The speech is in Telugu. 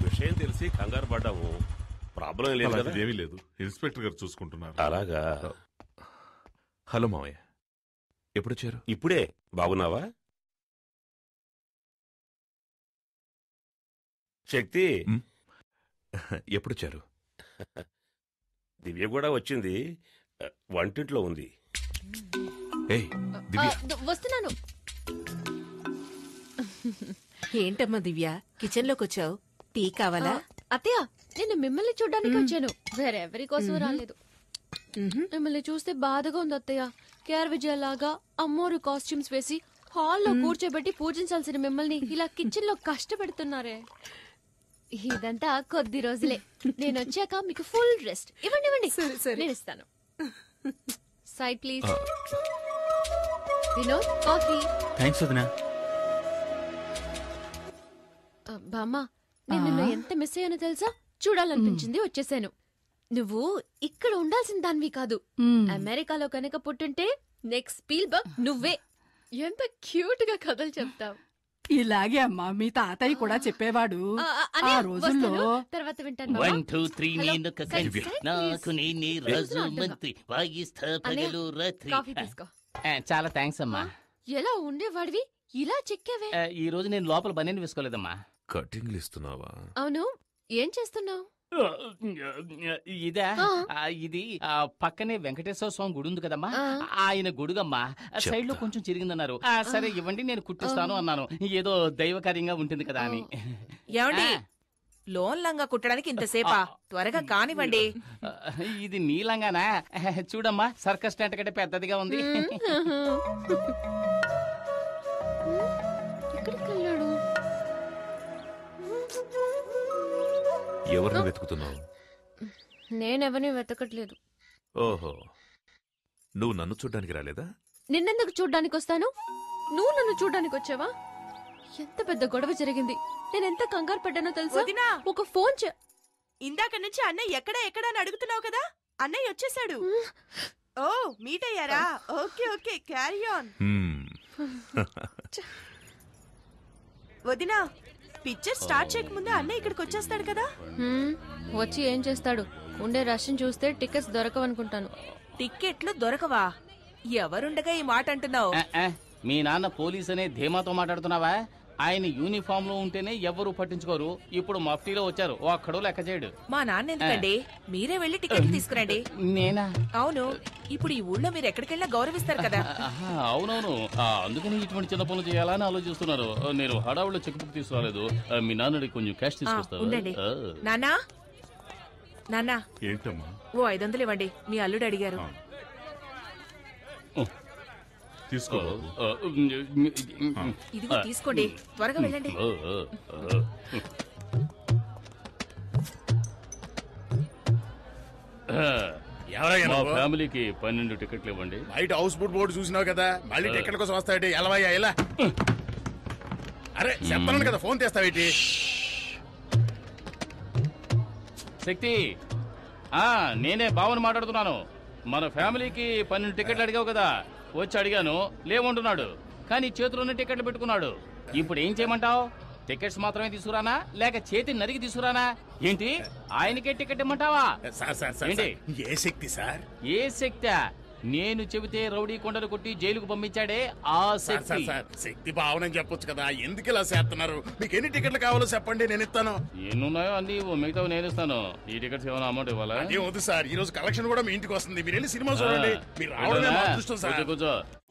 విషయం తెలిసి కంగారు పడ్డాము ప్రాబ్లం ఏం లేదు కదా అలాంటిది ఏమీ లేదు ఇన్స్పెక్టర్ గారు చూసుకుంటున్నారు అలాగా హలో మావయ్య ఎప్పుడొచ్చారు ఇప్పుడే బాగున్నావా శక్తి ఎప్పుడొచ్చారు దివ్య కూడా వచ్చింది ఆ, వంటింట్లో ఉంది ఏయ్ దివ్య ఆ, ద- వస్తున్నాను ఏంటమ్మా దివ్య కిచెన్ లోకి వచ్చావు టీ కావాలా అత్తయ్య నేను మిమ్మల్ని చూడడానికి వచ్చాను వేరెవరి కోసం రాలేదు మిమ్మల్ని చూస్తే బాధగా ఉంది అత్తయ్య కేఆర్ విజయ్ లాగా అమ్మోరు కాస్ట్యూమ్స్ వేసి హాల్లో కూర్చోబెట్టి పూజించాల్సిన మిమ్మల్ని ఇలా కిచెన్ లో కష్టపెడుతున్నారే ఇదంతా కొద్ది రోజులే నేను వచ్చాక మీకు ఫుల్ రెస్ట్ ఇవ్వండి ఇవ్వండి నేను ఇస్తాను side please Vinod coffee thanks వదినా ఆ, బామ్మ నేను నిన్ను ఎంత మిస్ అయ్యానో తెలుసా చూడాలనిపించింది వచ్చేసాను నువ్వు ఇక్కడ ఉండాల్సిన దానివి కాదు అమెరికాలో కనుక పుట్టుంటే నెక్స్ట్ స్పీల్ బగ్ నువ్వే ఎంత క్యూట్ గా కథలు చెప్తావు ఇలాగే అమ్మా మీ తాతయ్య కూడా చెప్పేవాడు ఆ, ఆ, ఆ అన్నయ్య, రోజుల్లో వస్తాను. తర్వాత వింటాను బామ్మ. వన్ టూ త్రీ హలో, నేనొక సరే, కంటి సరే, నాకు ప్లీజ్. నేనే ప్లీజ్ రాజు అర్థంగా. మంత్రి వాయిస్తా అన్నయ్య, పగలు రాత్రి కాఫీ తీసుకో ఆ, చాలా థ్యాంక్స్ అమ్మా ఎలా ఉండేవాడివి ఇలా చెక్కావే ఆ, ఈ రోజు నేను లోపల బనీని వేసుకోలేదమ్మా కటింగ్లు ఇస్తున్నావా అవును ఏం చేస్తున్నావు ఇదా ఆ. ఆ, ఇది ఆ, పక్కనే వెంకటేశ్వర స్వామి గుడి ఉంది కదమ్మా ఆ. ఆయన గుడుగమ్మా సైడ్ లో కొంచెం చిరిగిందన్నారు ఆ, సరే ఇవ్వండి నేను కుట్టిస్తాను అన్నాను ఏదో దైవకార్యంగా ఉంటుంది కదా అని ఏమండి ఆ. లోన్ లంగా కుట్టడానికి ఇంతసేపా త్వరగా కానివ్వండి ఆ, ఇది నీలంగానా చూడమ్మా సర్కస్ టెంట్ కంటే పెద్దదిగా ఉంది ఎక్కడికి వెళ్ళాడు ఎవరిని వెతుకుతున్నావు నేనెవరిని వెతకట్లేదు ఓహో నువ్వు నన్ను చూడ్డానికి రాలేదా నిన్నెందుకు చూడ్డానికి వస్తాను నువ్వు నన్ను చూడ్డానికి వచ్చావా ఎంత పెద్ద గొడవ జరిగింది నేను ఎంత కంగారు పడ్డానో తెలుసా వదినా ఒక ఫోన్ చే ఇందాక నుంచి అన్నయ్య ఎక్కడ ఎక్కడ అని అడుగుతున్నావు కదా అన్నయ్య వచ్చేసాడు ఓ మీట్ అయ్యారా okay okay carry on hmm. వదినా పిక్చర్ స్టార్ట్ చేయకముందే అన్నయ్య ఇక్కడికి వచ్చేస్తాడు కదా హ్మ్, వచ్చి ఏం చేస్తాడు ఉండే రష్ని చూస్తే టికెట్స్ దొరకవనుకుంటాను టిక్కెట్లు దొరకవా ఎవరుండగా ఈ మాట అంటున్నావు ఆ, ఆ, మీ నాన్న పోలీస్ అనే ధీమాతో మాట్లాడుతున్నావా ఆయన యూనిఫామ్ లో ఉంటేనే ఎవరు పట్టించుకోరు ఇప్పుడు మఫ్టీలో వచ్చారు ఒక్కడో లెక్క చేయడు మా నాన్న ఎందుకండి మీరే వెళ్ళి టికెట్లు తీసుకురండి నేనా అవును ఇప్పుడు ఈ ఊళ్ళో మీరు ఎక్కడికెళ్ళినా గౌరవిస్తారు కదా ఆహా, అవునవును ఆ, అందుకని ఇటువంటి చిన్న పనులు చేయాలని ఆలోచిస్తున్నారు ఆ, నేను హడావులో చెక్ బుక్ తీసుకురాలేదు ఆ, మీ నాన్నడి కొంచెం క్యాష్ ఆ, తీసుకొస్తావా ఉండండి ఆ. నాన్నా నాన్నా ఏంటమ్మా ఓ ఐదు వందలు ఇవ్వండి మీ అల్లుడు అడిగారు తీసుకో ఆ, బాబు. ఆ, ఉమ్, ఉమ్, ఉమ్, ఇదిగో తీసుకోండి త్వరగా వెళ్ళండి ఆ, ఆ, ఆ. ఆ, ఎవరయ్యా మా నువ్వు? ఫ్యామిలీకి పన్నెండు టికెట్లు ఇవ్వండి బయట హౌస్ బోట్ బోర్డు చూసినావు కదా మళ్ళీ టికెట్ కోసం వస్తాడు ఎలవయ్యా ఎలా అరే చెప్తాను కదా ఫోన్ తెస్తావేటి శక్తి ఆ నేనే భావన మాట్లాడుతున్నాను మన ఫ్యామిలీకి పన్నెండు టికెట్లు అడిగావు కదా వచ్చి అడిగాను లేవంటున్నాడు కానీ చేతిలోనే టికెట్లు పెట్టుకున్నాడు ఇప్పుడు ఏం చేయమంటావు టికెట్స్ మాత్రమే తీసుకురానా లేక చేతి నరికి తీసుకురానా ఏంటి ఆయనకే టికెట్ ఇమ్మంటావా సార్ సార్ సార్ ఏంటి? సార్, ఏ శక్తి సార్ ఏ శక్తి నేను చెబితే రౌడీ కొండలు కొట్టి జైలుకు పంపించాడే ఆ sir sir Shakti sir Shakti భావన చెప్పొచ్చు కదా ఎందుకు ఇలా చేస్తున్నారు మీకు ఎన్ని టికెట్లు కావాలో చెప్పండి నేను ఇస్తాను ఎన్నున్నాయో అన్ని మిగతా నేను ఇస్తాను ఈ టికెట్స్ ఏమైనా అమౌంట్ ఇవ్వాలా అదే వద్దు సార్ ఈ రోజు కలెక్షన్ కూడా మీ ఇంటికి వస్తుంది మీరు వెళ్ళి సినిమా చూడండి మీరు రావడమే మా అదృష్టం సార్ కూర్చో, కూర్చో